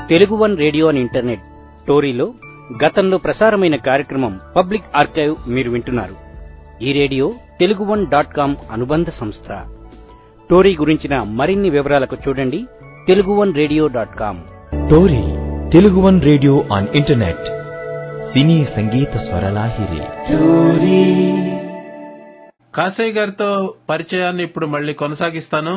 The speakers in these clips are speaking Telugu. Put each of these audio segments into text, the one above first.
Telugu one radio and internet టోరీలో గతంలో ప్రసారమైన కార్యక్రమం పబ్లిక్ ఆర్కైవ్ మీరు వింటున్నారు ఈ radio Telugu one dot com అనుబంధ సంస్థ టోరీ గురించిన మరిన్ని వివరాలకు చూడండి Telugu one radio dot com TORi Telugu one radio on internet సినీ సంగీత స్వరలాహిరి కాసయ్య గారితో పరిచయాన్ని ఇప్పుడు మళ్ళీ కొనసాగిస్తాను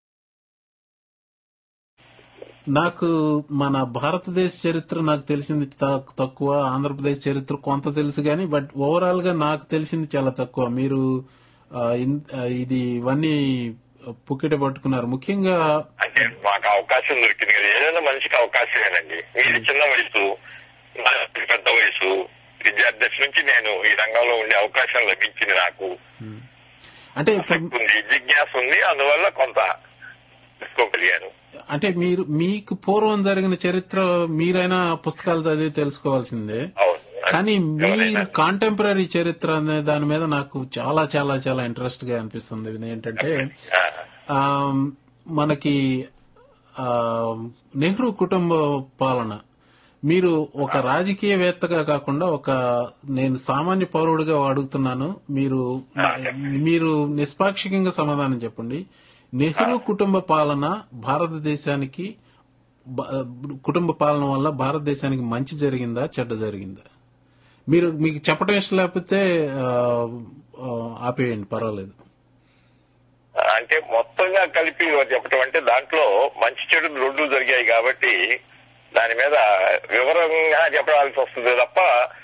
నాకు మన భారతదేశ చరిత్ర నాకు తెలిసింది త- తక్కువ ఆంధ్రప్రదేశ్ చరిత్ర కొంత తెలుసు కానీ బట్ ఓవరాల్ గా నాకు తెలిసింది చాలా తక్కువ మీరు ఆ, ఇన్- ఆ, ఇది ఇవన్నీ పుక్కిట పట్టుకున్నారు ముఖ్యంగా అంటే మాకు అవకాశం దొరికింది కదా ఏదైనా మనిషికి అవకాశమేనండి మీది చిన్న వయసు నాది పెద్ద వయసు విద్యార్థి దశ నుంచి నేను ఈ రంగంలో ఉండే అవకాశం లభించింది నాకు అంటే ఇప్పుడు ఉంది జిజ్ఞాస ఉంది అందువల్ల కొంత తెలుసుకోగలిగాను అంటే మీరు మీకు పూర్వం జరిగిన చరిత్ర మీరైనా పుస్తకాలు చదివి తెలుసుకోవాల్సిందే అవును కానీ మీరు ఎవరైనా. కాంటెంపరీ చరిత్ర అనే దాని మీద నాకు చాలా చాలా చాలా ఇంట్రెస్ట్ గా అనిపిస్తుంది ఇది ఏంటంటే ఆ, ఆ, మనకి ఆ, నెహ్రూ కుటుంబ పాలన మీరు ఒక రాజకీయవేత్తగా కాకుండా ఒక నేను సామాన్య పౌరుడిగా అడుగుతున్నాను మీరు మీరు నిష్పాక్షికంగా సమాధానం చెప్పండి నెహ్రూ కుటుంబ పాలన భారతదేశానికి బ- కుటుంబ పాలన వల్ల భారతదేశానికి మంచి జరిగిందా చెడ్డ జరిగిందా మీరు మీకు చెప్పడం ఇష్టం లేకపోతే ఆ, ఆ, ఆపేయండి పర్వాలేదు అంటే మొత్తంగా కలిపి చెప్పటం అంటే దాంట్లో మంచి చెడు రెండు జరిగాయి కాబట్టి దాని మీద వివరంగా చెప్పాల్సి వస్తుంది తప్ప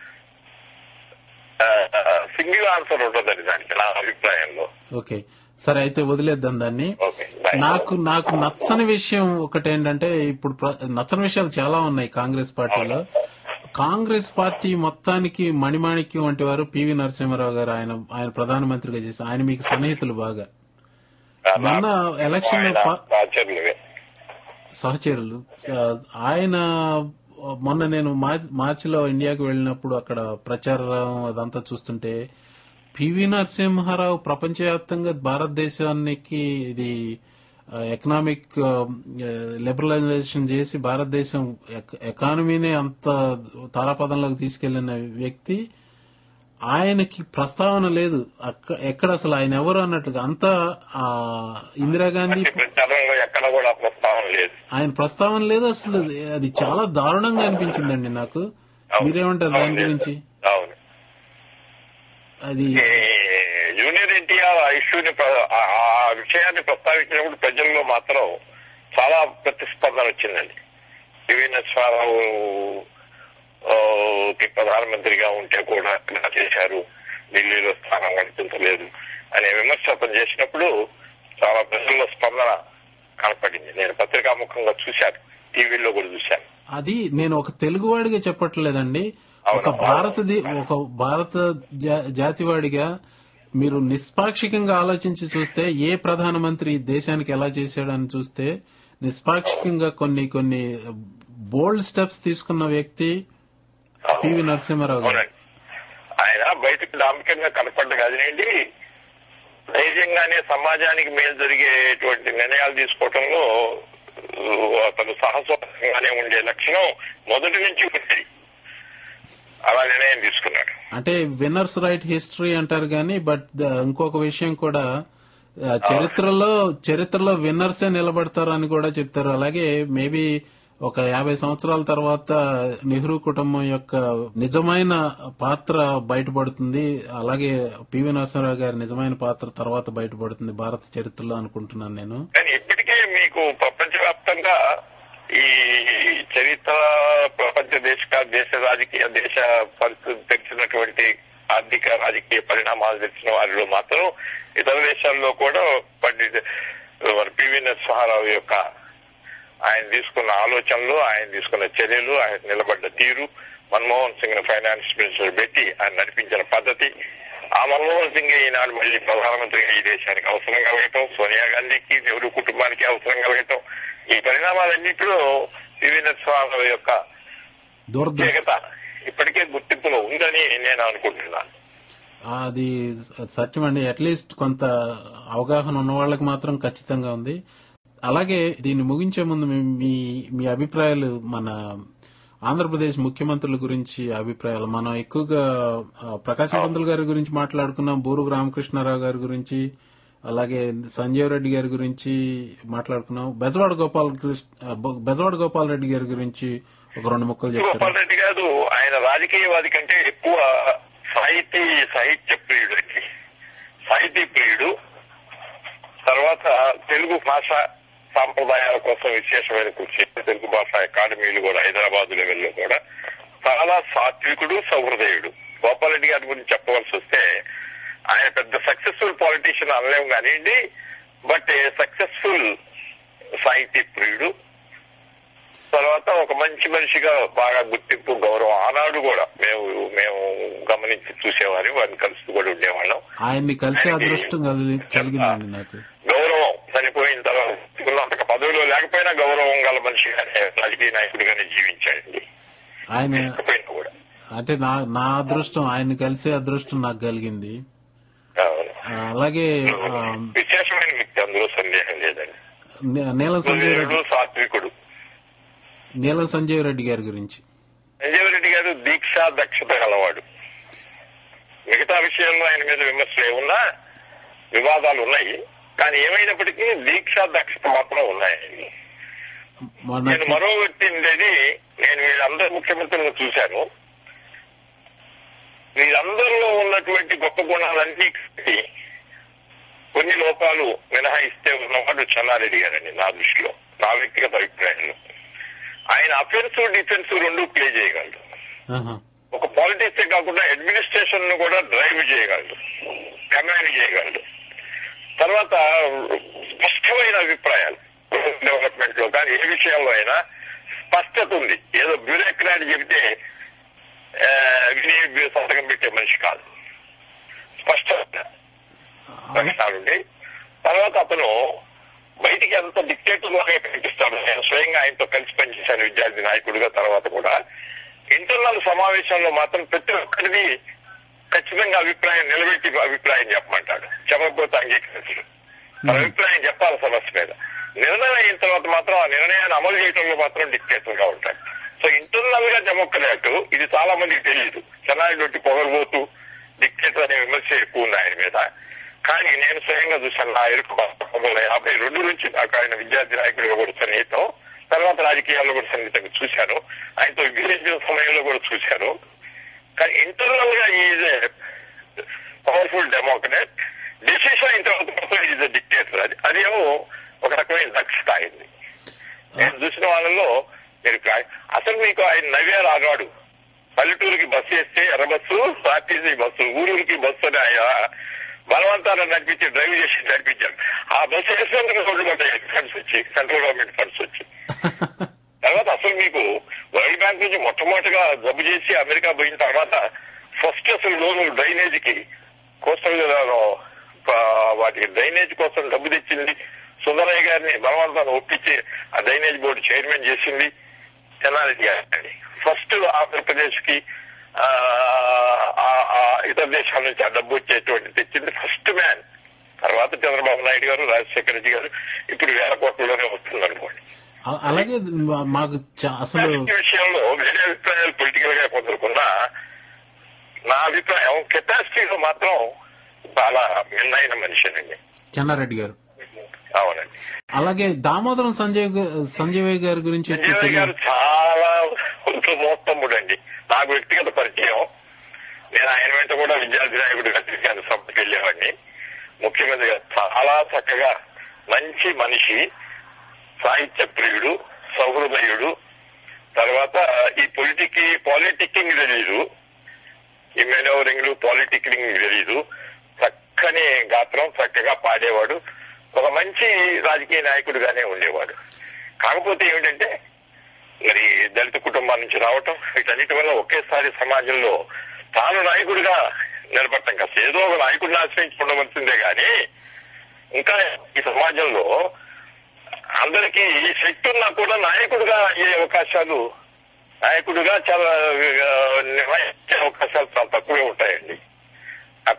సింగిల్ ఆన్సర్ ఉంటుందండి దానికి నా అభిప్రాయంలో ఓకే సరే అయితే వదిలేద్దాం దాన్ని ఓకే బాయ్. నాకు నాకు నచ్చని విషయం ఒకటి ఏంటంటే ఇప్పుడు ప్ర- నచ్చని విషయాలు చాలా ఉన్నాయి కాంగ్రెస్ పార్టీలో కాంగ్రెస్ పార్టీ మొత్తానికి మణిమాణిక్యం వంటి వారు పివి నరసింహారావు గారు ఆయన ఆయన ప్రధానమంత్రిగా చేసి ఆయన మీకు సన్నిహితులు బాగా ఆ, మొన్న నాకు ఎలక్షన్ లో ఆయన పా- సహచరులువే. సహచరులు ఆ, ఆయన మొన్న నేను మార్- మార్చిలో ఇండియాకి వెళ్ళినప్పుడు అక్కడ ప్రచారం అదంతా చూస్తుంటే పివి నరసింహారావు ప్రపంచవ్యాప్తంగా భారతదేశానికి ఇది ఆ, ఎకనామిక్ ఆ, లిబరలైజేషన్ చేసి భారతదేశం ఎక- ఎకానమీని అంత తారాపదంలోకి తీసుకెళ్లిన వ్యక్తి ఆయనకి ప్రస్తావన లేదు అక్క- ఎక్కడ అసలు ఆయన ఎవరు అన్నట్లుగా అంతా ఆ, ఇందిరాగాంధీ ఈ ప్రచారంలో ఎక్కడ కూడా ప్రస్తావన లేదు ఆయన ప్రస్తావన లేదు అసలు అది చాలా దారుణంగా అనిపించిందండి నాకు మీరేమంటారు దాని గురించి అవును అది ఈ జూనియర్ ఎన్టీఆర్ ఆ ఇష్యూని ప్ర- ఆ ఆ విషయాన్ని ప్రస్తావించినప్పుడు ప్రజల్లో మాత్రం చాలా ప్రతిస్పందన వచ్చిందండి పివి నరసింహారావు ఆ, కి ప్రధానమంత్రిగా ఉంటే కూడా ఇలా చేశారు ఢిల్లీలో స్థానం కనిపించలేదు అనే విమర్శ అతను చేసినప్పుడు చాలా ప్రజల్లో స్పందన కనపడింది నేను పత్రికాముఖంగా చూశాను టీవీలో కూడా చూశాను అది నేను ఒక తెలుగువాడిగా చెప్పట్లేదండి ఒక అవును. భారతది ఒక భారత జా- జాతివాడిగా మీరు నిష్పాక్షికంగా ఆలోచించి చూస్తే ఏ ప్రధానమంత్రి ఈ దేశానికి ఎలా చేశాడని చూస్తే నిష్పాక్షికంగా కొన్ని కొన్ని బోల్డ్ స్టెప్స్ తీసుకున్న వ్యక్తి పివి నరసింహారావు గారు అవునండి ఆయన బయటకు డాంబికంగా కనపడ్డ కాదులేండి ధైర్యంగానే సమాజానికి మేలు జరిగేటువంటి నిర్ణయాలు తీసుకోవటంలో ఊ, అతను సాహసోపంగానే ఉండే లక్షణం మొదటి నుంచి ఉంది అలా నిర్ణయం తీసుకున్నాడు అంటే విన్నర్స్ రైట్ హిస్టరీ అంటారు కానీ బట్ ద- ఇంకొక విషయం కూడా ఆ, చరిత్రలో చరిత్రలో విన్నర్సే నిలబడతారు అని కూడా చెప్తారు అలాగే మేబీ ఒక యాభై సంవత్సరాల తర్వాత నెహ్రూ కుటుంబం యొక్క నిజమైన పాత్ర బయటపడుతుంది అలాగే పివి నరసింహరావు గారి నిజమైన పాత్ర తర్వాత బయటపడుతుంది భారత చరిత్రలో అనుకుంటున్నాను నేను కానీ ఇప్పటికే మీకు ప్రపంచవ్యాప్తంగా ఈ చరిత్ర ప్రపంచ దేశ దేశ రాజకీయ దేశ పరిస్థితి తెలిసినటువంటి ఆర్థిక రాజకీయ పరిణామాలు తెలిసిన వారిలో మాత్రం ఇతర దేశాల్లో కూడా పండిత్ మరి పివి నరసింహారావు యొక్క ఆయన తీసుకున్న ఆలోచనలు ఆయన తీసుకున్న చర్యలు ఆయన నిలబడ్డ తీరు మన్మోహన్ సింగ్ ని ఫైనాన్స్ మినిస్టర్ పెట్టి ఆయన నడిపించిన పద్ధతి ఆ మన్మోహన్ సింగ్ ఈనాడు మళ్ళీ ప్రధానమంత్రిగా ఈ దేశానికి అవసరం కలగటం సోనియా గాంధీకి నెహ్రూ కుటుంబానికి అవసరం కలగటం ఈ పరిణామాలన్నింటిలో పివి నరసింహారావు యొక్క దూరదృష్టి ప్రత్యేకత ఇప్పటికే గుర్తింపులో ఉందని నేను అనుకుంటున్నాను అది సత్యం అండి అట్లీస్ట్ కొంత అవగాహన ఉన్న వాళ్ళకి మాత్రం ఖచ్చితంగా ఉంది అలాగే దీన్ని ముగించే ముందు మీ- మీ మీ అభిప్రాయాలు మన ఆంధ్రప్రదేశ్ ముఖ్యమంత్రుల గురించి అభిప్రాయాలు మనం ఎక్కువగా ఆ, ప్రకాశం పంతులు గారి గురించి మాట్లాడుకున్నాం బూరు రామకృష్ణారావు గారి గురించి అలాగే సంజీవ్ రెడ్డి గారి గురించి మాట్లాడుకున్నాం బెజవాడ గోపాల్ కృష్ణ ఆ, బొ- బెజవాడ గోపాల్ రెడ్డి గారి గురించి ఒక రెండు ముక్కలు చెప్తారు గోపాల్ రెడ్డి గారు ఆయన రాజకీయవాది కంటే ఎక్కువ సాహితీ సాహిత్య ప్రియుడు అండి సాహితీ ప్రియుడు తర్వాత తెలుగు భాష సాంప్రదాయాల కోసం విశేషమైన కృషి తెలుగు భాష అకాడమీలు కూడా హైదరాబాద్ లెవెల్లో కూడా చాలా సాత్వికుడు సౌహృదయుడు గోపాల్ రెడ్డి గారి గురించి చెప్పవలసి వస్తే ఆయన పెద్ద సక్సెస్ఫుల్ పాలిటీషియన్ అనలేము కానివ్వండి బట్ సక్సెస్ఫుల్ సాహితీ ప్రియుడు తర్వాత ఒక మంచి మనిషిగా బాగా గుర్తింపు గౌరవం ఆనాడు కూడా మేము మేము గమనించి చూసేవారు వారిని కలుస్తూ కూడా ఉండేవాళ్ళం ఆయన్ని కలిసే అదృష్టం కలిగి- కలిగిందండి నాకు గౌరవం చనిపోయిన తర్వాత ఉన్నంత పదవిలో లేకపోయినా గౌరవం గల మనిషిగానే రాజకీయ నాయకుడిగానే జీవించాడండి ఆయన లేకపోయినా కూడా అంటే నా నా అదృష్టం ఆయన్ని కలిసే అదృష్టం నాకు కలిగింది అవును. ఆ, అలాగే ఆ, విశేషమైన వ్యక్తి అందులో సందేహం లేదండి నే- నీలం సంజయ్ రెడ్డి సుధీరుడు సాత్వికుడు నీలం సంజయ్ రెడ్డి గారి గురించి సంజీవ్ రెడ్డి గారు దీక్ష దక్షత గలవాడు మిగతా విషయంలో ఆయన మీద విమర్శలు ఏమున్నా వివాదాలు ఉన్నాయి కానీ ఏమైనప్పటికీ దీక్ష దక్షత మాత్రం ఉన్నాయండి మొన్న నేను మరో వ్యక్తి ఉండేది నేను వీళ్ళందరు ముఖ్యమంత్రులను చూశాను వీళ్ళందరిలో ఉన్నటువంటి గొప్ప గుణాలన్నీ కలిపి కొన్ని లోపాలు మినహాయిస్తే ఉన్నవాడు చెన్నారెడ్డి గారండి నా దృష్టిలో నా వ్యక్తిగత అభిప్రాయంలో ఆయన అఫెన్స్ డిఫెన్స్ రెండు ప్లే చేయగలరు ఆహా. ఒక పాలిటిక్సే కాకుండా అడ్మినిస్ట్రేషన్ ను కూడా డ్రైవ్ చేయగలడు కమాండ్ చేయగలడు తర్వాత స్పష్టమైన అభిప్రాయాలు డెవలప్మెంట్ లో కానీ ఏ విషయంలో అయినా స్పష్టత ఉంది ఏదో బ్యూరోక్రాట్ చెబితే ఆ, విని సంతకం పెట్టే మనిషి కాదు స్పష్టత లక్షణాలుండి తర్వాత అతను బయటికి ఎంత డిక్టేటర్ లాగా కనిపిస్తాడు నేను స్వయంగా ఆయనతో కలిసి పనిచేశాను విద్యార్థి నాయకుడిగా తర్వాత కూడా ఇంటర్నల్ సమావేశంలో మాత్రం ప్రతి ఒక్కరిది ఖచ్చితంగా అభిప్రాయం నిలబెట్టి అభిప్రాయం చెప్పమంటాడు చెప్పకపోతే అంగీకరించడు తన అభిప్రాయం చెప్పాలి సమస్య మీద నిర్ణయం అయిన తర్వాత మాత్రం ఆ నిర్ణయాన్ని అమలు చేయడంలో మాత్రం డిక్టేటర్ గా ఉంటాడు సో ఇంటర్నల్ గా డెమోక్రాట్ ఇది చాలా మందికి తెలియదు చెన్నాయి దొట్టి పొగరబోతూ డిక్టేటర్ అనే విమర్శ ఎక్కువ ఉంది ఆయన మీద కానీ నేను స్వయంగా చూశాను నా ఎరుకు పంతొమ్మిది వందల యాభై రెండు నుంచి నాకు ఆయన విద్యార్థి నాయకుడిగా కూడా సన్నిహితం తర్వాత రాజకీయాల్లో కూడా సన్నిహితంగా చూశాను ఆయనతో విభజించిన సమయంలో కూడా చూశాను కానీ ఇంటర్నల్ గా ఈజ్ పవర్ఫుల్ డెమోక్రాట్ డిసిషన్ అయిన తర్వాత మాత్రం ఈజ్ డిక్టేటర్ అది అదేమో ఒక రకమైన దక్షత అయింది నేను చూసిన వాళ్ళలో మీరు కా- అసలు మీకు ఆయన నవ్వారు ఆనాడు పల్లెటూరుకి బస్సు వేస్తే ఎర్ర బస్సు ఆర్టీసీ బస్సు ఊరూరికి బస్సు అని ఆయన బలవంతాన్ని నడిపించి డ్రైవ్ చేసి నడిపించారు ఆ బస్సు వేసినందుకు రోడ్డు పడ్డాయి ఫండ్స్ వచ్చి సెంట్రల్ గవర్నమెంట్ ఫండ్స్ వచ్చి తర్వాత అసలు మీకు వరల్డ్ బ్యాంక్ నుంచి మొట్టమొదటిగా జబ్బు చేసి అమెరికా పోయిన తర్వాత ఫస్ట్ అసలు లోను డ్రైనేజ్ కి కోస్టల్ వాటికి డ్రైనేజ్ కోసం డబ్బు తెచ్చింది సుందరయ్య గారిని బలవంతాన్ని ఒప్పించి ఆ డ్రైనేజ్ బోర్డు చైర్మన్ చేసింది చెన్నారెడ్డి గారి ఫస్ట్ ఆంధ్రప్రదేశ్ కి ఆ, ఆ, ఆ, ఇతర దేశాల నుంచి ఆ డబ్బు వచ్చేటువంటి తెచ్చింది ఫస్ట్ మ్యాన్ తర్వాత చంద్రబాబు నాయుడు గారు రాజశేఖర రెడ్డి గారు ఇప్పుడు వేల కోట్లలోనే వస్తుంది అనుకోండి అ- అలాగే మా- మాకు చా- అసలు రాజకీయ విషయంలో వేరే అభిప్రాయాలు పొలిటికల్ గా కొందరుకున్నా నా అభిప్రాయం కెపాసిటీలో మాత్రం చాలా మిన్నైన మనిషినండి చెన్నారెడ్డి గారు అవునండి అలాగే దామోదరం సంజయ్ గా- సంజయ్ గారి గురించి ఎక్కువ సంజయ్ తెలియదు గారు చాలా మోత్తముడు అండి నాకు వ్యక్తిగత పరిచయం నేను ఆయన వెంట కూడా విద్యార్థి నాయకుడిగా తిరిగాను సభకి వెళ్ళేవాడిని ముఖ్యమంత్రిగా చాలా చక్కగా మంచి మనిషి సాహిత్య ప్రియుడు సౌహృదయుడు తర్వాత ఈ పొలిటిక్ పాలిటిక్కింగ్ తెలీదు ఈ మెనోవరింగ్ పాలిటిక్కింగ్ తెలీదు చక్కని గాత్రం చక్కగా పాడేవాడు ఒక మంచి రాజకీయ నాయకుడిగానే ఉండేవాడు కాకపోతే ఏమిటంటే మరి దళిత కుటుంబాల నుంచి రావటం వీటన్నిటి వల్ల ఒకేసారి సమాజంలో తాను నాయకుడిగా నిలబడటం కాదు ఏదో ఒక నాయకుడిని ఆశ్రయించి ఉండవలసిందే గాని ఇంకా ఈ సమాజంలో అందరికీ శక్తి ఉన్నా కూడా నాయకుడిగా అయ్యే అవకాశాలు నాయకుడిగా చాలా ఆ, నిర్వహించే అవకాశాలు చాలా తక్కువే ఉంటాయండి అట్లా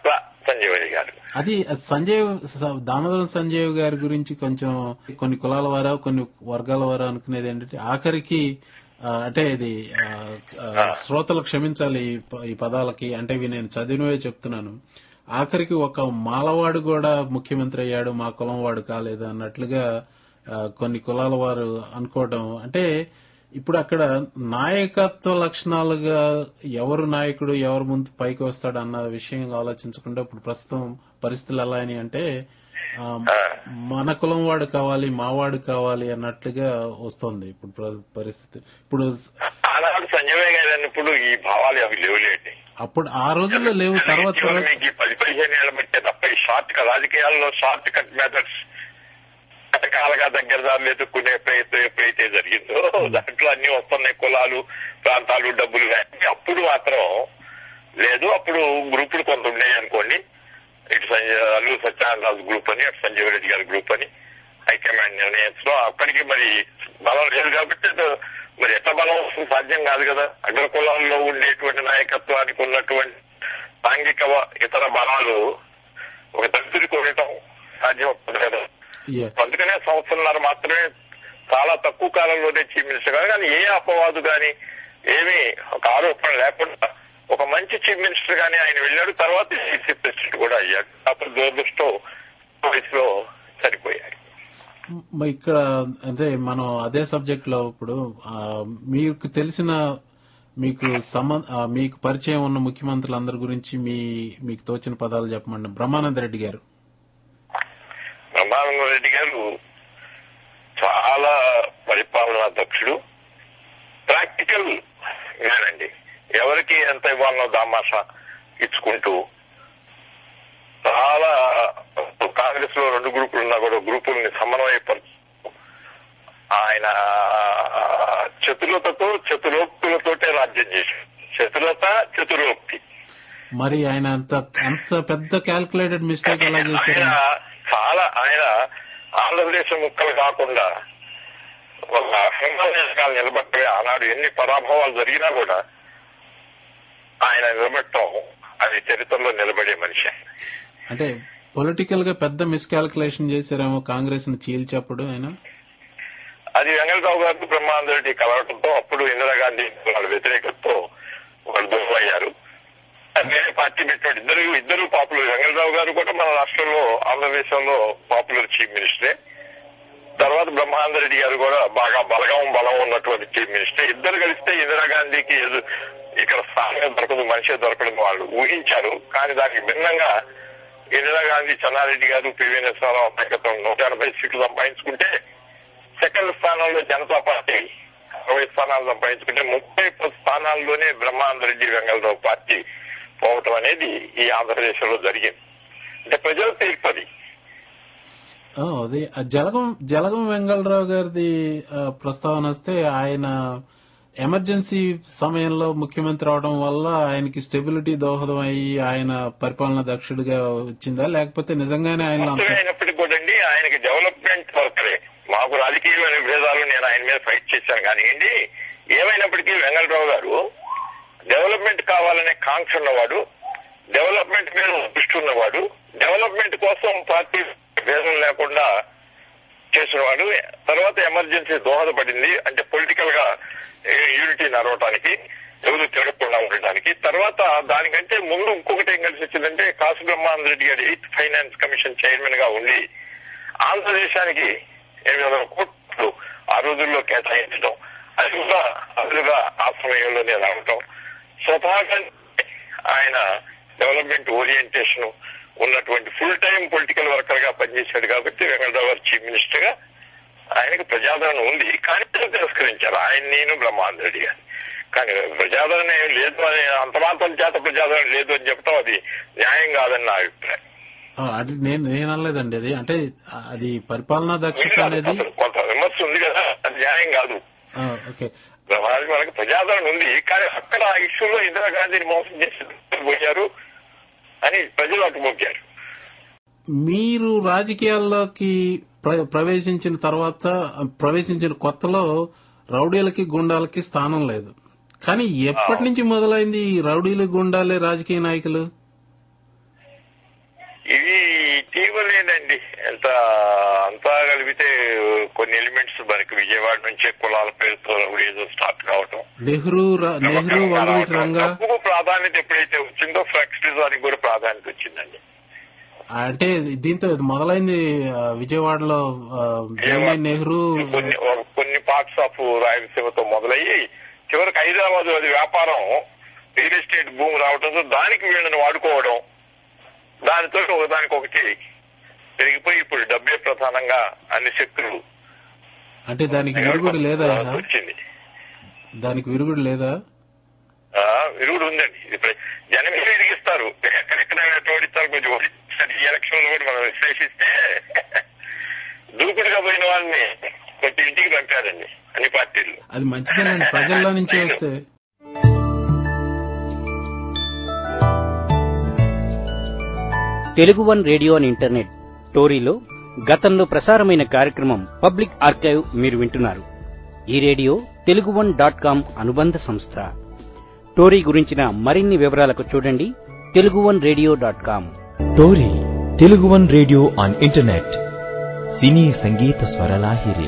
సంజీవని గారు అది సంజయ్ స- దామోదరం సంజయ్ గారి గురించి కొంచెం కొన్ని కులాల వారా కొన్ని వర్గాల వారా అనుకునేది ఏంటంటే ఆఖరికి ఆ, అంటే ఇది ఆ, ఆ, శ్రోతలు క్షమించాలి ఈ ప- ఈ పదాలకి అంటే ఇవి నేను చదివినవే చెప్తున్నాను ఆఖరికి ఒక మాలవాడు కూడా ముఖ్యమంత్రి అయ్యాడు మా కులం వాడు కాలేదు అన్నట్లుగా ఆ, కొన్ని కులాల వారు అనుకోవడం అంటే ఇప్పుడు అక్కడ నాయకత్వ లక్షణాలుగా ఎవరు నాయకుడు ఎవరు ముందు పైకి వస్తాడు అన్న విషయం ఆలోచించకుండా ఇప్పుడు ప్రస్తుతం పరిస్థితులు ఎలా అని అంటే ఆ, మన కులం వాడు కావాలి మావాడు కావాలి అన్నట్లుగా వస్తుంది ఇప్పుడు ప్ర- పరిస్థితి ఇప్పుడు ఆనాడు సంజయ్ గారు అన్నప్పుడు ఈ భావాలు అవి లేవులేండి అప్పుడు ఆ రోజుల్లో లేవు తర్వాత ఇటీవల తర్వాత మీకు ఈ పది పదిహేను ఏళ్ళ బట్టే తప్ప ఈ షార్ట్ కట్ రాజకీయాల్లో షార్ట్ కట్ మెథడ్స్ రకరకాలుగా దగ్గర దారులు ఎదుర్కొనే ప్రయత్నం ఎప్పుడైతే జరిగిందో దాంట్లో అన్ని వస్తున్నాయి కులాలు ప్రాంతాలు డబ్బులు కానీ అప్పుడు మాత్రం లేదు అప్పుడు గ్రూపులు కొంత ఉన్నాయి అనుకోండి ఇటు సంజయ్ అల్లు సత్యనారాయణ గ్రూప్ అని అటు సంజీవ్ రెడ్డి గారి గ్రూప్ అని హైకమాండ్ నిర్ణయించడం అక్కడికి మరి బలం లేదు కాబట్టి అది మరి ఎట్లా బలం వస్తుంది సాధ్యం కాదు కదా అగ్ర కులాల్లో ఉండేటువంటి నాయకత్వానికి ఉన్నటువంటి సాంఘిక వ- ఇతర బలాలు ఒక దళితుడికి ఉండటం సాధ్యం అవుతుంది కదా Yeah. అందుకనే సంవత్సరంన్నర మాత్రమే చాలా తక్కువ కాలంలోనే చీఫ్ మినిస్టర్ గారు కానీ ఏ అపవాదు గాని ఏమీ ఒక ఆరోపణ లేకుండా ఒక మంచి చీఫ్ మినిస్టర్ గానీ ఆయన వెళ్ళాడు తర్వాత చీఫ్ ప్రెసిడెంట్ కూడా అయ్యాడు అప్పుడు దురదృష్టం వయసులో చనిపోయాడు మ- ఇక్కడ అంటే మనం అదే సబ్జెక్ట్ లో ఇప్పుడు ఆ, మీకు తెలిసిన మీకు సంబ- ఆ, మీకు పరిచయం ఉన్న ముఖ్యమంత్రులందరి గురించి మీ మీకు తోచిన పదాలు చెప్పమండి బ్రహ్మానంద రెడ్డి గారు బ్రహ్మానంద రెడ్డి గారు చాలా పరిపాలనా దక్షుడు ప్రాక్టికల్ గానండి ఎవరికి ఎంత ఇవ్వాలనో దామాషా ఇచ్చుకుంటూ చాలా కాంగ్రెస్ లో రెండు గ్రూపులు ఉన్నా కూడా గ్రూపుల్ని సమన్వయపరుచు ఆయన చతురతతో చతురోక్తులతోటే రాజ్యం చేశాడు చతురత చతురోక్తి మరి ఆయన అంత అంత పెద్ద క్యాల్కులేటెడ్ మిస్టేక్ ఎలా చేశారు ఆయన చాలా ఆయన ఆంధ్రప్రదేశ్ ముక్కలు కాకుండా ఒక హిమాలయాలు నిలబట్టమే ఆనాడు ఎన్ని పరాభవాలు జరిగినా కూడా ఆయన నిలబట్టడం అది చరిత్రలో నిలబడే మనిషి ఆయన. అంటే పొలిటికల్ గా పెద్ద మిస్కాల్కులేషన్ చేశారేమో కాంగ్రెస్ ని చీల్చప్పుడు ఆయన అది వెంకటరావు గారికి బ్రహ్మానంద రెడ్డి కలవడంతో అప్పుడు ఇందిరాగాంధీ వాళ్ళ వ్యతిరేకతతో వాళ్ళు దూరం అయ్యారు వేరే పార్టీ పెట్టినట్టు ఇద్దరు ఇద్దరు పాపులర్ వెంకటరావు గారు కూడా మన రాష్ట్రంలో ఆంధ్రదేశంలో పాపులర్ చీఫ్ మినిస్టరే తర్వాత బ్రహ్మానంద రెడ్డి గారు కూడా బాగా బలగం బలం ఉన్నటువంటి చీఫ్ మినిస్టర్ ఇద్దరు కలిస్తే ఇందిరాగాంధీకి ఎదు- ఇక్కడ స్థానమే దొరకదు మనిషి దొరకడం వాళ్ళు ఊహించారు కానీ దానికి భిన్నంగా ఇందిరాగాంధీ చెన్నారెడ్డి గారు పివి నరసింహారావు నాయకత్వం నూట ఎనభై సీట్లు సంపాదించుకుంటే సెకండ్ స్థానంలో జనతా పార్టీ అరవై స్థానాలు సంపాదించుకుంటే ముప్పై పది స్థానాల్లోనే బ్రహ్మానంద రెడ్డి వెంగళరావు పార్టీ పోవటం అనేది ఈ ఆంధ్రప్రదేశ్ లో జరిగింది అంటే ప్రజల తీర్పు అది ఆ, అదే ఆ జలగం జలగం వెంగళరావు గారిది ఆ, ప్రస్తావన వస్తే ఆయన ఎమర్జెన్సీ సమయంలో ముఖ్యమంత్రి అవడం వల్ల ఆయనకి స్టెబిలిటీ దోహదం అయ్యి ఆయన పరిపాలన దక్షుడిగా వచ్చిందా లేకపోతే నిజంగానే ఆయన అంత అయినప్పటికీ కూడా అండి ఆయనకి డెవలప్మెంట్ వర్కరే మాకు రాజకీయమైన విభేదాలు నేను ఆయన మీద ఫైట్ చేశాను కానివ్వండి ఏమైనప్పటికీ వెంగళరావు గారు డెవలప్మెంట్ కావాలనే కాంక్ష ఉన్నవాడు డెవలప్మెంట్ మీద దృష్టి ఉన్నవాడు డెవలప్మెంట్ కోసం పార్టీ భేదం లేకుండా చేసినవాడు తర్వాత ఎమర్జెన్సీ దోహదపడింది అంటే పొలిటికల్ గా యూనిటీ నడవటానికి ఎవరు తిరగకుండా ఉండడానికి తర్వాత దానికంటే ముందు ఇంకొకటి ఏం కలిసి వచ్చిందంటే కాసు బ్రహ్మానంద రెడ్డి గారి ఎయిత్ ఫైనాన్స్ కమిషన్ చైర్మన్ గా ఉండి ఆంధ్రదేశానికి ఎనిమిది వందల కోట్లు ఆ రోజుల్లో కేటాయించడం అది కూడా అదులుగా ఆ సమయంలోనే రావటం స్వతహాగా ఆయన డెవలప్మెంట్ ఓరియంటేషన్ ఉన్నటువంటి ఫుల్ టైం పొలిటికల్ వర్కర్ గా పనిచేశాడు కాబట్టి వెంకటరావు గారు చీఫ్ మినిస్టర్ గా ఆయనకు ప్రజాదరణ ఉంది కానీ తిరస్కరించారు ఆయన నేను బ్రహ్మానంద రెడ్డి గారు కానీ ప్రజాదరణ ఏం లేదు అని అంత మాత్రం చేత ప్రజాదరణ లేదు అని చెప్పడం అది న్యాయం కాదని నా అభిప్రాయం ఆ, అది నేను నేను అనలేదండి అది అంటే అది పరిపాలనా దక్షత అనేది అసలు కొంత విమర్శ ఉంది కదా అది న్యాయం కాదు ఆ, ఓకే మనకి మనకి ప్రజాదరణ ఉంది కానీ అక్కడ ఆ ఇష్యూలో ఇందిరాగాంధీని మోసం చేసి పోయారు అని ప్రజలు అటు మొక్కారు మీరు రాజకీయాల్లోకి ప్ర- ప్రవేశించిన తర్వాత ప్రవేశించిన కొత్తలో రౌడీలకి గుండాలకి స్థానం లేదు కానీ ఎప్పటి నుంచి మొదలైంది ఈ రౌడీలు గుండాలే రాజకీయ నాయకులు ఇవి ఇటీవలేనండి ఎంత అంతా కలిపితే కొన్ని ఎలిమెంట్స్ మనకి విజయవాడ నుంచే కులాల పేరుతో ఏదో స్టార్ట్ కావటం నెహ్రూ ర- నెహ్రూ వంగవీటి రంగా డబ్బుకు ప్రాధాన్యత ఎప్పుడైతే వచ్చిందో ఫ్లెక్సిజానికి కూడా ప్రాధాన్యత వచ్చిందండి అంటే దీంతో ఇది మొదలైంది ఆ, విజయవాడలో ఆ, జవహర్లాల్ నెహ్రూ కొన్ని ఒక- కొన్ని పార్ట్స్ ఆఫ్ రాయలసీమతో మొదలయ్యి చివరికి హైదరాబాద్ అది వ్యాపారం రియల్ ఎస్టేట్ భూమి రావడంతో దానికి వీళ్ళని వాడుకోవడం దానితో ఒకదానికి ఒకటి పెరిగిపోయి ఇప్పుడు డబ్బే ప్రధానంగా అన్ని శక్తులు అంటే దానికి విరుగుడు లేదా వచ్చింది దానికి విరుగుడు లేదా ఆ, విరుగుడు ఉందండి ఇప్పుడు జనం ఏమి విరిగిస్తారు ఎక్కడెక్కడ తోడిస్తారు కొంచెం ఓడిస్తారు. ఈ ఎలక్షన్ లో కూడా మనం విశ్లేషిస్తే దూకుడుగా పోయిన వాళ్ళని కొంచెం ఇంటికి పంపారండి అన్ని పార్టీలు అది మంచిదేనండి ప్రజల్లో నుంచి వస్తే Telugu one radio and internet టోరీలో గతంలో ప్రసారమైన కార్యక్రమం పబ్లిక్ ఆర్కైవ్ మీరు వింటున్నారు ఈ radio Telugu one dot com అనుబంధ సంస్థ టోరీ గురించిన మరిన్ని వివరాలకు చూడండి Telugu one radio dot com TORi Telugu one radio on internet సినీ సంగీత స్వరలాహిరి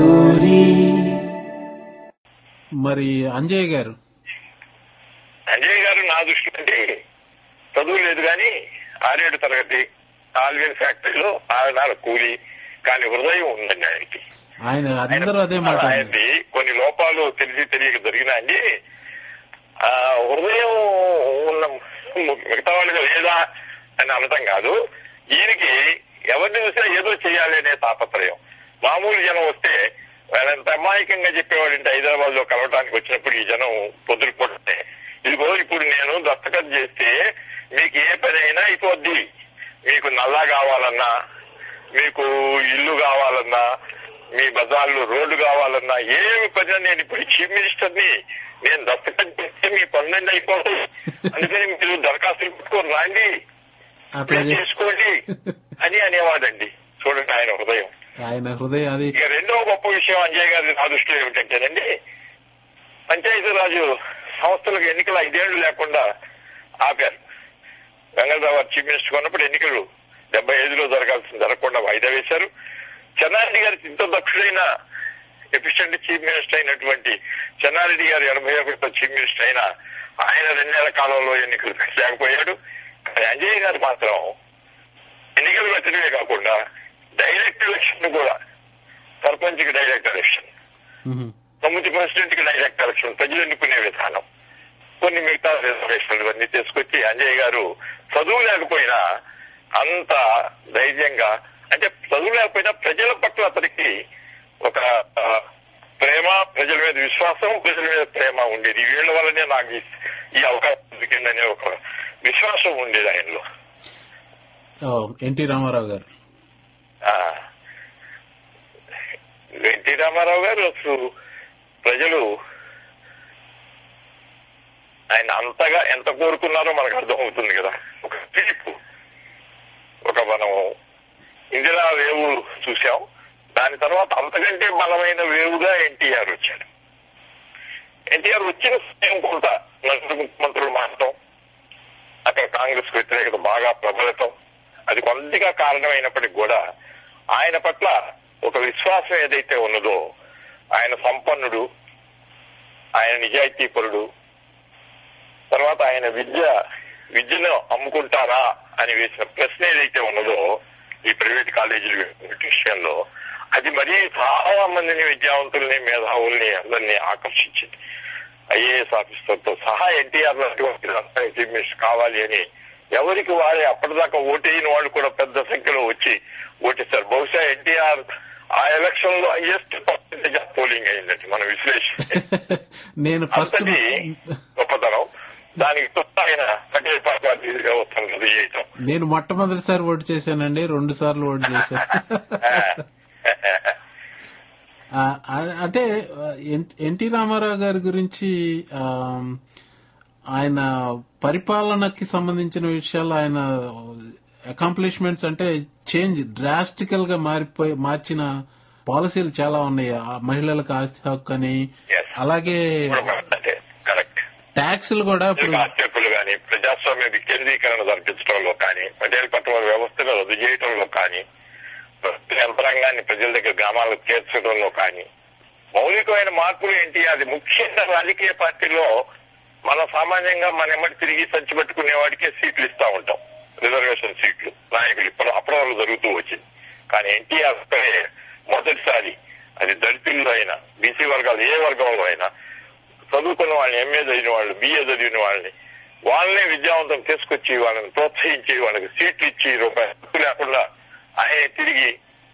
మరి అంజయ్ గారు అంజయ్ గారు నా దృష్టి అంటే చదువు లేదు కానీ ఆరేడు తరగతి ఆల్వేర్ ఫ్యాక్టరీలో ఆరు నాలుగు కూలి కానీ హృదయం ఉందండి ఆయనకి ఆయన అందరూ అదే మాట అన్నారు. ఆయనది కొన్ని లోపాలు తెలిసి తెలియక జరిగినాయండి ఆ హృదయం ఉన్న మిగతా వాళ్ళకి లేదా అని అనటం కాదు ఈయనకి ఎవరిని చూసినా ఏదో చేయాలి అనే తాపత్రయం మామూలు జనం వస్తే వాళ్ళంత అమాయకంగా చెప్పేవాడు హైదరాబాద్ లో కలవటానికి వచ్చినప్పుడు ఈ జనం పొద్దులు కొడితే ఇదిగో ఇప్పుడు నేను దస్తఖత్ చేస్తే మీకు ఏ పని అయినా అయిపోద్ది మీకు నల్లా కావాలన్నా మీకు ఇల్లు కావాలన్నా మీ బజార్లో రోడ్డు కావాలన్నా ఏమి పని నేను ఇప్పుడు చీఫ్ మినిస్టర్ ని నేను దస్తఖత్ చేస్తే మీ పనులన్నీ అయిపోతాయి అందుకని మీరు దరఖాస్తులు పెట్టుకొని రాండి అట్లా పెళ్లి చే- చేసుకోండి అని అనేవాడండి చూడండి ఆయన హృదయం ఆయన హృదయం అది ఇక రెండవ గొప్ప విషయం అంజయ్ గారి నా దృష్టిలో ఏమిటంటేనండి పంచాయతీరాజు సంస్థలకు ఎన్నికలు ఐదేళ్లు లేకుండా ఆపారు వెంగళరావు గారు చీఫ్ మినిస్టర్ ఉన్నప్పుడు ఎన్నికలు డెబ్బై ఐదులో జరగాల్సింది జరగకుండా వాయిదా వేశారు చెన్నారెడ్డి గారి ఇంత దక్షుడైన ఎఫిషియెంట్ చీఫ్ మినిస్టర్ అయినటువంటి చెన్నారెడ్డి గారు ఎనభై ఒకటితో చీఫ్ మినిస్టర్ అయినా ఆయన రెండేళ్ల కాలంలో ఎన్నికలు పెట్టలేకపోయాడు కానీ అంజయ్ గారు మాత్రం ఎన్నికలు పెట్టడమే కాకుండా డైరెక్ట్ ఎలక్షన్ కూడా సర్పంచ్ కి డైరెక్ట్ ఎలక్షన్ ఉహు. సమితి ప్రెసిడెంట్ కి డైరెక్ట్ ఎలక్షన్ ప్రజలు ఎన్నుకునే విధానం కొన్ని మిగతా రిజర్వేషన్లు అన్ని తీసుకొచ్చి అంజయ్ గారు చదువు లేకపోయినా అంత ధైర్యంగా అంటే చదువు లేకపోయినా ప్రజల పట్ల అతనికి ఒక ఆ, ప్రేమ ప్రజల మీద విశ్వాసం ప్రజల మీద ప్రేమ ఉండేది వీళ్ళ వల్లనే నాకు ఈ- ఈ అవకాశం దొరికిందనే ఒక విశ్వాసం ఉండేది ఆయనలో ఓ, ఎన్టీ రామారావు గారు ఆ, ఎన్టీ రామారావు గారు అసలు ప్రజలు ఆయన అంతగా ఎంత కోరుకున్నారో మనకు అర్థమవుతుంది కదా ఒక పిలుపు ఒక మనం ఇందిరా వేవు చూసాం దాని తర్వాత అంతకంటే బలమైన వేవుగా ఎన్టీఆర్ వచ్చాడు ఎన్టీఆర్ వచ్చిన సమయం కొంత నలుగురు ముఖ్యమంత్రులు మారటం అక్కడ కాంగ్రెస్ వ్యతిరేకత బాగా ప్రబలటం అది కొద్దిగా కారణమైనప్పటికీ కూడా ఆయన పట్ల ఒక విశ్వాసం ఏదైతే ఉన్నదో ఆయన సంపన్నుడు ఆయన నిజాయితీపరుడు తర్వాత ఆయన విద్య విద్యను అమ్ముకుంటారా అని వేసిన ప్రశ్న ఏదైతే ఉన్నదో ఈ ప్రైవేట్ కాలేజీల విషయంలో అది మరీ చాలా మందిని విద్యావంతుల్ని మేధావుల్ని అందరినీ ఆకర్షించింది ఐఏఎస్ ఆఫీసర్తో సహా ఎన్టీఆర్ లాంటి చీఫ్ మినిస్టర్ కావాలి అని ఎవరికి వారే అప్పటిదాకా ఓటేయని వాళ్ళు కూడా పెద్ద సంఖ్యలో వచ్చి ఓటేశారు బహుశా ఎన్టీఆర్ ఆ ఎలక్షన్ లో హైయెస్ట్ పర్సెంటేజ్ ఆఫ్ పోలింగ్ అయిందండి మన విశ్లేషణ నేను ఫస్ట్ అంతటి గొప్పతనం దానికి తొత్త ఆయన పటేల్ పార్టీగా వస్తాను అది చేయటం నేను మొట్టమొదటిసారి ఓటు చేశానండి రెండు సార్లు ఓటు చేశాను ఆ, ఆ- అంటే ఆ, ఎన్- ఎన్టీ రామారావు గారి గురించి ఆ, ఆయన పరిపాలనకి సంబంధించిన విషయాలు ఆయన అకాంప్లిష్మెంట్స్ అంటే చేంజ్ డ్రాస్టికల్ గా మారిపోయి మార్చిన పాలసీలు చాలా ఉన్నాయి ఆ మహిళలకు ఆస్తి హక్కు అని Yes. అలాగే అంటే కరెక్ట్ ట్యాక్సులు కూడా ఇప్పుడు ఆశ్చర్యకులు గాని ప్రజాస్వామ్య ప్రజాస్వామ్య వికేంద్రీకరణ జరిపించడంలో కానీ పటేల్ పట్టణ వ్యవస్థను రద్దు చేయడంలో కానీ ప్రభుత్వ యంత్రాంగాన్ని ప్రజల దగ్గర గ్రామాలకు చేర్చడంలో కానీ మౌలికమైన మార్పులు ఏంటి అది ముఖ్యంగా రాజకీయ పార్టీలో మన సామాన్యంగా మన ఎమ్మటి తిరిగి సంచి పట్టుకునే వాడికే సీట్లు ఇస్తా ఉంటాం రిజర్వేషన్ సీట్లు నాయకులు ఇప్పుడు అప్పటి జరుగుతూ వచ్చింది కానీ ఎన్టీఆర్ మొదటిసారి అది దళితుల్లో అయినా బీసీ వర్గాలు ఏ వర్గంలో అయినా చదువుకున్న వాళ్ళని ఎంఏ చదివిన వాళ్ళు బిఏ చదివిన వాళ్ళని వాళ్ళనే విద్యావంతం తీసుకొచ్చి వాళ్ళని ప్రోత్సహించి వాళ్ళకి సీట్లు ఇచ్చి రూపాయి హక్కు లేకుండా ఆయన తిరిగి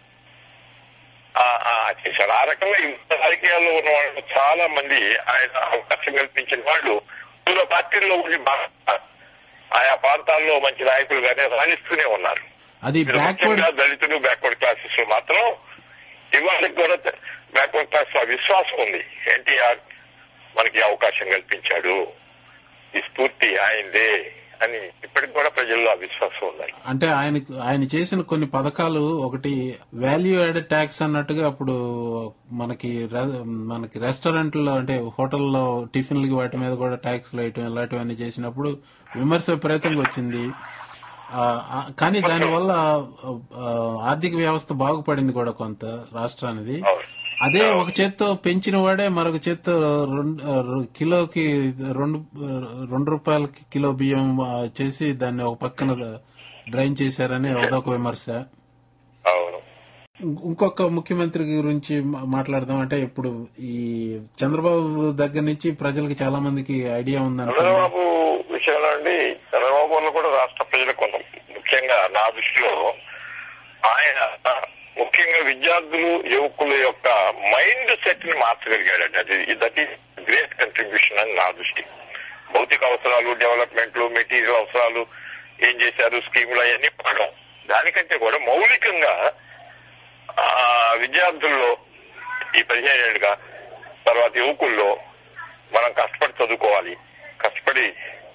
ఆ- ఆ చేశాడు ఆ రకంగా ఈ రాజకీయాల్లో ఉన్న వాళ్ళు చాలా మంది ఆయన అవకాశం కల్పించిన వాళ్ళు వివిధ పార్టీల్లో ఉండి బాగా ఆయా ప్రాంతాల్లో మంచి నాయకులుగానే రాణిస్తూనే ఉన్నారు అది ఇక్కడ బ్యాక్వర్డ్ ముఖ్యంగా దళితులు బ్యాక్వర్డ్ క్లాసెస్ లో మాత్రం ఇవాళకి కూడా బ్యాక్వర్డ్ క్లాస్ లో విశ్వాసం ఉంది ఎన్టీఆర్ మనకి అవకాశం కల్పించాడు ఈ స్ఫూర్తి ఆయనదే అని ఇప్పటికి కూడా ప్రజల్లో ఆ విశ్వాసం ఉందండి అంటే ఆయన ఆయన చేసిన కొన్ని పథకాలు ఒకటి వాల్యూ యాడెడ్ ట్యాక్స్ అన్నట్టుగా అప్పుడు మనకి రె- మనకి రెస్టారెంట్లో అంటే హోటల్లో టిఫిన్లకి వాటి మీద కూడా ట్యాక్స్ వేయటం ఇలాంటివన్నీ చేసినప్పుడు విమర్శ విపరీతంగా వచ్చింది ఆ, ఆ, కానీ దానివల్ల ఆ, ఆర్థిక వ్యవస్థ బాగుపడింది కూడా కొంత రాష్ట్రానిది అవును. అదే ఒక చేత్తో పెంచిన వాడే మరొక చేత్తో రెండు ఆ, రు- కిలోకి రెండు ఆ, రెండు రూపాయలకి కిలో బియ్యం ఆ, చేసి దాన్ని ఒక పక్కన డ్రైన్ చేశారని అదొక విమర్శ అవును ఇంక- ఇంకొక ముఖ్యమంత్రి గురించి మా- మాట్లాడదాం అంటే ఇప్పుడు ఈ చంద్రబాబు దగ్గర నుంచి ప్రజలకు చాలా మందికి ఐడియా ఉందనుకోండి చంద్రబాబు విషయంలో అండి చంద్రబాబు వల్ల కూడా రాష్ట్ర ప్రజలకు కొంత ముఖ్యంగా నా దృష్టిలో ఆయన ముఖ్యంగా విద్యార్థులు యువకుల యొక్క మైండ్ సెట్ ని మార్చగలిగాడండి అది దట్ ఈస్ గ్రేట్ కంట్రిబ్యూషన్ అని నా దృష్టి భౌతిక అవసరాలు డెవలప్మెంట్లు మెటీరియల్ అవసరాలు ఏం చేశారు స్కీములు అవన్నీ పడడం దానికంటే కూడా మౌలికంగా ఆ విద్యార్థుల్లో ఈ పదిహేను ఏళ్ళుగా తర్వాత యువకుల్లో మనం కష్టపడి చదువుకోవాలి కష్టపడి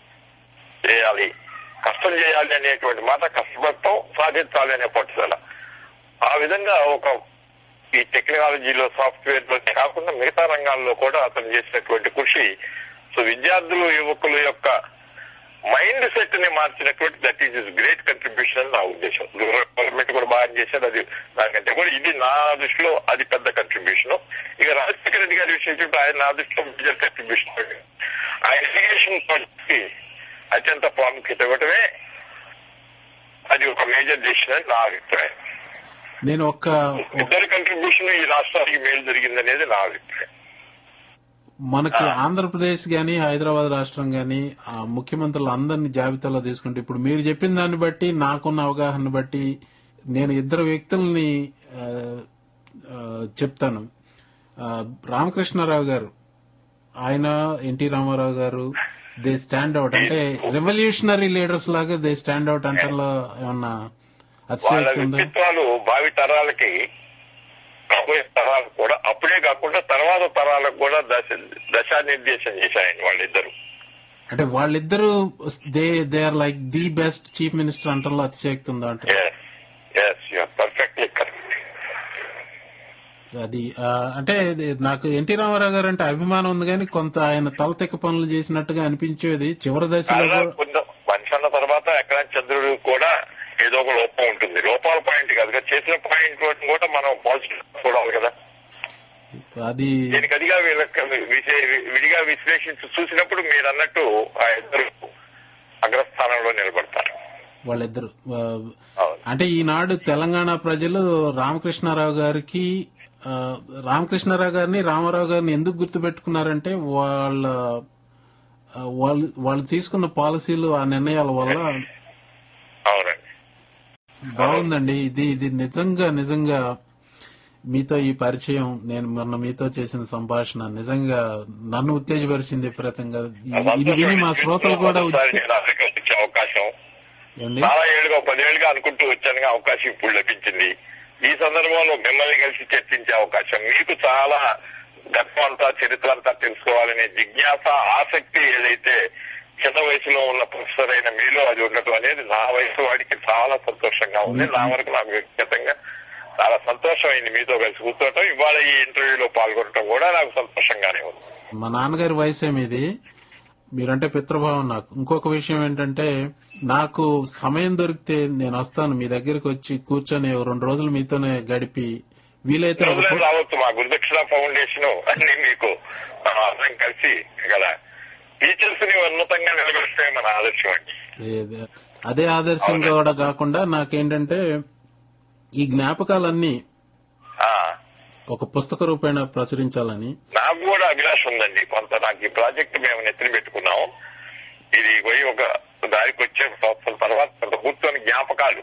చేయాలి కష్టం చేయాలి అనేటువంటి మాట కష్టపడటం సాధించాలి అనే పట్టుదల ఆ విధంగా ఒక ఈ టెక్నాలజీలో సాఫ్ట్వేర్ లో కాకుండా మిగతా రంగాల్లో కూడా అతను చేసినటువంటి కృషి సో విద్యార్థులు యువకుల యొక్క మైండ్ సెట్ ని మార్చినటువంటి that is is great contribution అని నా ఉద్దేశం గవర్నమెంట్ కూడా బాగా చేశారు అది దానికంటే కూడా ఇది నా దృష్టిలో అది పెద్ద కంట్రిబ్యూషన్ ఇక రాజశేఖర రెడ్డి గారి విషయం చెప్తే ఆయన నా దృష్టిలో మేజర్ కంట్రిబ్యూషన్ ఆయన ఎడ్యుకేషన్ పాలసీ అత్యంత ప్రాముఖ్యత ఇవ్వటమే అది ఒక మేజర్ డిసిషన్ అని నా అభిప్రాయం నేను ఒక్క ఇద్దరు కంట్రిబ్యూషన్ ఈ రాష్ట్రానికి మేలు జరిగిందనేది నా అభిప్రాయం మనకి ఆంధ్రప్రదేశ్ గాని హైదరాబాద్ రాష్ట్రం గాని ఆ ముఖ్యమంత్రులు అందరినీ జాబితాలో తీసుకుంటే ఇప్పుడు మీరు చెప్పిన దాన్ని బట్టి నాకున్న అవగాహన బట్టి నేను ఇద్దరు వ్యక్తుల్ని ఆ, ఆ, చెప్తాను ఆ, రామకృష్ణారావు గారు ఆయన ఎన్టీ రామారావు గారు దే స్టాండ్ అవుట్ అంటే రెవల్యూషనరీ లీడర్స్ లాగా దే స్టాండ్ అవుట్ అంటలో ఏమన్నా వాళ్ళ అతిశయోక్తి ఉందా వ్యక్తిత్వాలు భావి తరాలకి రాబోయే తరాలకు కూడా అప్పుడే కాకుండా తర్వాత తరాలకు కూడా దశ దశానిర్దేశం చేశాయండి వాళ్ళిద్దరు అంటే వాళ్ళిద్దరూ they they are like the best chief minister అంటలో అతిశయోక్తి ఉందా అంటే yes yes you are perfectly correct అది ఆ, అంటే ఇది నాకు ఎన్టీ రామారావు గారు అంటే అభిమానం ఉంది కానీ కొంత ఆయన తలతెక్క పనులు చేసినట్టుగా అనిపించేది చివరి దశలో చాలా కూడా- కొంత మనిషి అన్న తర్వాత ఎక్కడ చంద్రుడు కూడా ఏదో ఒక లోపం ఉంటుంది లోపాల పాయింట్ కాదు కదా చేసిన పాయింట్ కూడా మనం పాజిటివ్ చూడాలి కదా అది దీనికి అదిగా వీళ్ళకి విశే- విడిగా విశ్లేషించి చూసినప్పుడు మీరు అన్నట్టు ఆ ఇద్దరు అగ్రస్థానంలో నిలబడతారు వాళ్ళిద్దరు ఆ, అవును. అంటే ఈనాడు తెలంగాణ ప్రజలు రామకృష్ణారావు గారికి ఆ, రామకృష్ణారావు గారిని రామారావు గారిని ఎందుకు గుర్తుపెట్టుకున్నారంటే వాళ్ళ ఆ, వాళ్ళు వాళ్ళు తీసుకున్న పాలసీలు ఆ నిర్ణయాల వల్ల అవునండి బాగుందండి ఇది ఇది నిజంగా నిజంగా మీతో ఈ పరిచయం నేను మొన్న మీతో చేసిన సంభాషణ నిజంగా నన్ను ఉత్తేజపరిచింది విపరీతంగా ఇది- ఇది విని మా శ్రోతలు కూడా ఒకసారి ఉత్తే- నేను అమెరికా వచ్చే అవకాశం ఏమండి? చాలా ఏళ్ళుగా పదేళ్లుగా అనుకుంటూ వచ్చానుగా అవకాశం ఇప్పుడు లభించింది ఈ సందర్భంలో మిమ్మల్ని కలిసి చర్చించే అవకాశం మీకు చాలా గతం అంతా చరిత్ర అంతా తెలుసుకోవాలనే జిజ్ఞాస ఆసక్తి ఏదైతే చిన్న వయసులో ఉన్న ప్రొఫెసర్ అయిన మీలో అది ఉండటం అనేది నా వయసు వాడికి చాలా సంతోషంగా ఉంది నా వరకు నాకు వ్యక్తిగతంగా చాలా సంతోషమైంది మీతో కలిసి కూర్చోవటం ఇవాళ ఈ ఇంటర్వ్యూలో పాల్గొనడం కూడా నాకు సంతోషంగానే ఉంది మా నాన్నగారి వయసే మీది మీరంటే పితృభావం నాకు ఇంకొక విషయం ఏంటంటే నాకు సమయం దొరికితే నేను వస్తాను మీ దగ్గరికి వచ్చి కూర్చొని ఓ రెండు రోజులు మీతోనే గడిపి వీలైతే ఒక రోజులు పూ- రావచ్చు మా గురుదక్షిణ ఫౌండేషన్ అన్ని మీకు ఆ, అందరం కలిసి ఇక్కడ టీచర్స్ ని ఉన్నతంగా నిలబెడితే మన ఆదర్శం అండి ఏది- అదే ఆదర్శంగా కూడా కాకుండా నాకేంటంటే ఈ జ్ఞాపకాలన్నీ ఆ, ఒక పుస్తక రూపేణ ప్రచురించాలని నాకు కూడా అభిలాష ఉందండి కొంత నాకు ఈ ప్రాజెక్ట్ మేము నెత్తిన పెట్టుకున్నాం ఇది పోయి ఒక దారికి వచ్చే సంవత్సరం తర్వాత కొంత కూర్చొని జ్ఞాపకాలు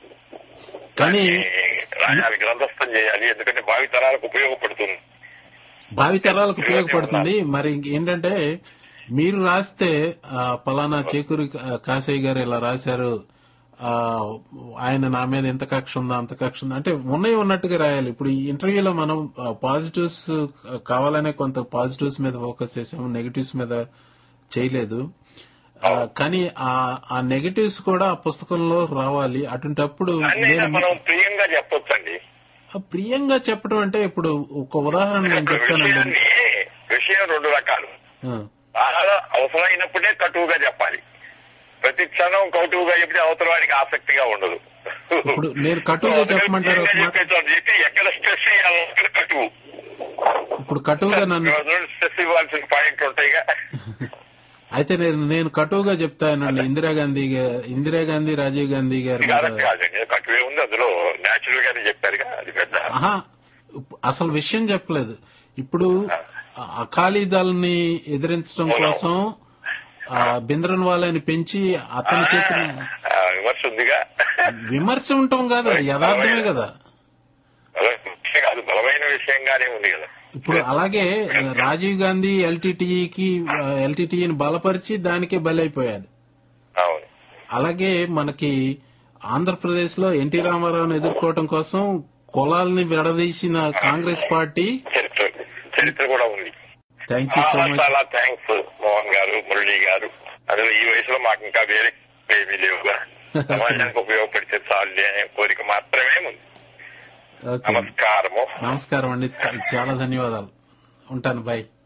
కానీ రాయాలి గ్రంథస్థం చేయాలి ఎందుకంటే భావి తరాలకు ఉపయోగపడుతుంది భావితరాలకు ఉపయోగపడుతుంది మరి ఏంటంటే మీరు రాస్తే ఆ, పలానా చేకూరి కా- కాశయ్య గారు ఇలా రాశారు ఆ, ఆయన నా మీద ఎంత కక్ష ఉందా అంత కక్ష ఉందా అంటే ఉన్నాయి ఉన్నట్టుగా రాయాలి ఇప్పుడు ఈ ఇంటర్వ్యూలో మనం పాజిటివ్స్ కావాలనే కొంత పాజిటివ్స్ మీద ఫోకస్ చేసాము నెగటివ్స్ మీద చేయలేదు ఆ, కానీ ఆ ఆ నెగటివ్స్ కూడా ఆ పుస్తకంలో రావాలి అటువంటప్పుడు అన్నీ నేను మనం ప్రియంగా చెప్పొచ్చండి ఆ ప్రియంగా చెప్పడం అంటే ఇప్పుడు ఒక ఉదాహరణ నేను చెప్తానండి విషయాన్ని విషయం రెండు రకాలు ఆ, చాలా అవసరమైనప్పుడే కటువుగా చెప్పాలి ప్రతి క్షణం కటువుగా చెప్తే అవతల వాడికి ఆసక్తిగా ఉండదు ఇప్పుడు నేను కటువుగా చెప్పమంటారు ఒక మాట? చెప్పే చోట చెప్పి ఎక్కడ స్ట్రెస్ చేయాలి అక్కడ కటువు ఇప్పుడు కటువుగా నన్ను స్ట్రెస్ ఇవ్వాల్సిన పాయింట్ ఉంటాయిగా అయితే నేను నేను కటువుగా చెప్తానండి ఇందిరాగాంధీ గా- ఇందిరాగాంధీ రాజీవ్ గాంధీ గారి మీద కాదండి కాదండి కటువే ఉంది అందులో న్యాచురల్ గానే చెప్పారుగా అది పెద్ద ఆహా అసలు విషయం చెప్పలేదు ఇప్పుడు అకాలీదల్ని ఎదిరించడం కోసం ఆ బింద్రన్ వాళ్ళని పెంచి అతని చేతిని ఆ, విమర్శ ఉందిగా విమర్శ ఉండటం కాదు అది యథార్థమే కదా బలమైన కాదు బలమైన విషయంగానే ఉంది కదా ఇప్పుడు అలాగే రాజీవ్ గాంధీ ఎల్టీటీఈకి ఎల్టీటీఈని బలపరిచి దానికే బలైపోయాడు అవును అలాగే మనకి ఆంధ్రప్రదేశ్ లో ఎన్టీ రామారావుని ఎదుర్కోవడం కోసం కులాల్ని విడదీసిన కాంగ్రెస్ పార్టీ చరిత్ర చరిత్ర కూడా ఉంది థ్యాంక్ యూ సో చాలా మచ్ చాలా థ్యాంక్స్ మోహన్ గారు మురళి గారు అందులో ఈ వయసులో మాకు ఇంకా వేరే ఏమీ లేవుగా సమాజానికి ఉపయోగపడితే చాలు అనే కోరిక మాత్రమే ఉంది ఓకే నమస్కారము నమస్కారం అండి చాలా ధన్యవాదాలు ఉంటాను బాయ్